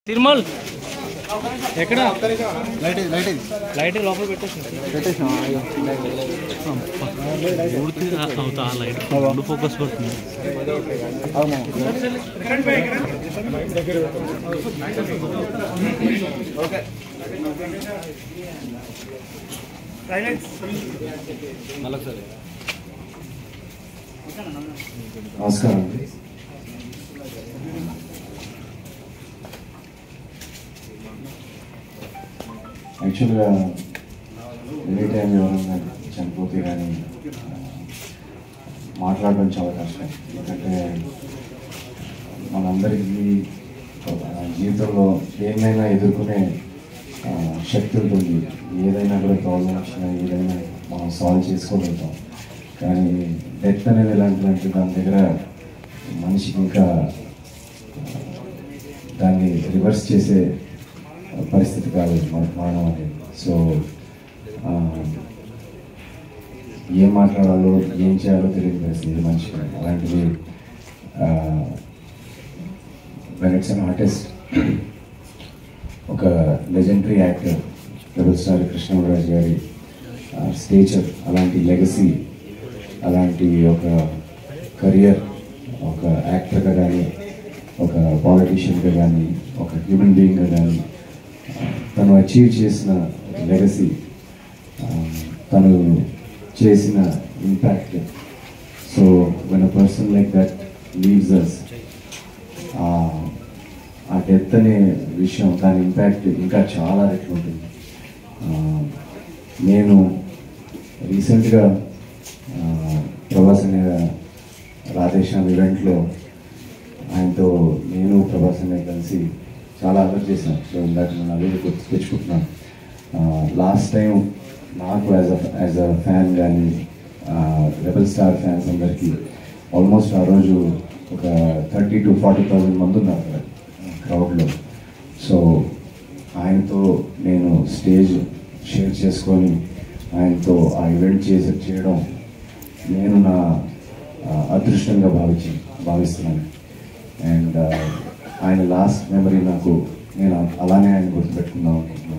తిరుమల్ ఎక్కడ light light light లోపల పెట్టేసి పెట్టేసాం పూర్తి అవుతా ఆ లైట్ రెండు ఫోకస్ పడుతుంది నమస్కారం అండి యాక్చువల్గా ఎనీ టైం ఎవరైనా చనిపోతే కానీ మాట్లాడడం చాలా కష్టం ఎందుకంటే మనందరికీ ఆ, జీవితంలో ఏమైనా ఎదుర్కొనే ఆ, శక్తి ఉంటుంది ఏదైనా కూడా ప్రాబ్లం వచ్చినా ఏదైనా మనం సాల్వ్ చేసుకోగలుగుతాం కానీ డెత్ అనేది ఎలాంటిదంటే దాని దగ్గర మనిషికి ఇంకా ఆ, దాన్ని రివర్స్ చేసే పరిస్థితి కాదు మన మరణం అనేది సో ఆ, ఏం మాట్లాడాలో ఏం చేయాలో తెలియదు పరిస్థితి మనిషికి అలాంటిది వెన్ ఇట్స్ అన్ ఆర్టిస్ట్ ఒక legendary actor rebel star Krishnaraju గారి స్టేచర్ అలాంటి లెగసీ అలాంటి ఒక కెరియర్ ఒక యాక్టర్గా కానీ ఒక పాలిటీషియన్గా కానీ ఒక హ్యూమన్ బీయింగ్గా కానీ తను అచీవ్ చేసిన లెగసీ తను చేసిన impact so when a person like that leaves us ఆ డెత్ అనే విషయం దాని ఇంపాక్ట్ ఇంకా చాలా రెట్లు ఉంటుంది ఆ, నేను రీసెంట్గా ప్రభాస్ అనే రాధేశ్యామ్ ఈవెంట్లో ఆయనతో నేను ప్రభాస్ అనే కలిసి చాలా అలర్ట్ చేశాను సో ఇందాక నేను అదే గుర్తు తెచ్చుకుంటున్నాను లాస్ట్ టైం నాకు as a as a fan కానీ రెబల్ స్టార్ ఫ్యాన్స్ అందరికీ ఆల్మోస్ట్ ఆ రోజు ఒక థర్టీ టు ఫార్టీ థౌజండ్ మంది ఉన్నారు అక్కడ క్రౌడ్లో సో ఆయనతో నేను స్టేజ్ షేర్ చేసుకొని ఆయనతో ఆ ఈవెంట్ చేసి చేయడం నేను నా ఆ, అదృష్టంగా భావించి భావిస్తున్నాను అండ్ ఆయన లాస్ట్ మెమరీ నాకు నేను అలానే ఆయన గుర్తుపెట్టుకుందాం అనుకుంటున్నాను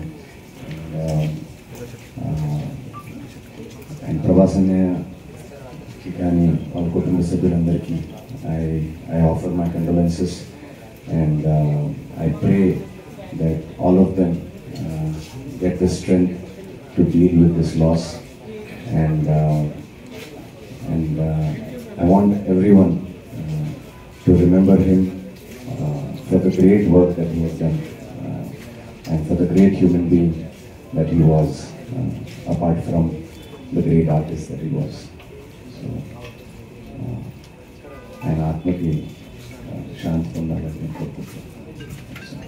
అండ్ ప్రభాస్ అన్నయ్యకి కానీ వాళ్ళ కుటుంబ సభ్యులందరికీ I I offer my condolences and I pray that all of them get the strength to deal with this loss and and uh, I want everyone uh, to remember him uh, for the great work that he has done uh, and for the great human being that he was, uh, apart from the great artist that he was. So, uh, ఆయన ఆత్మకి uh, శాంతి పొందాలని నేను కోరుకుంటున్నాను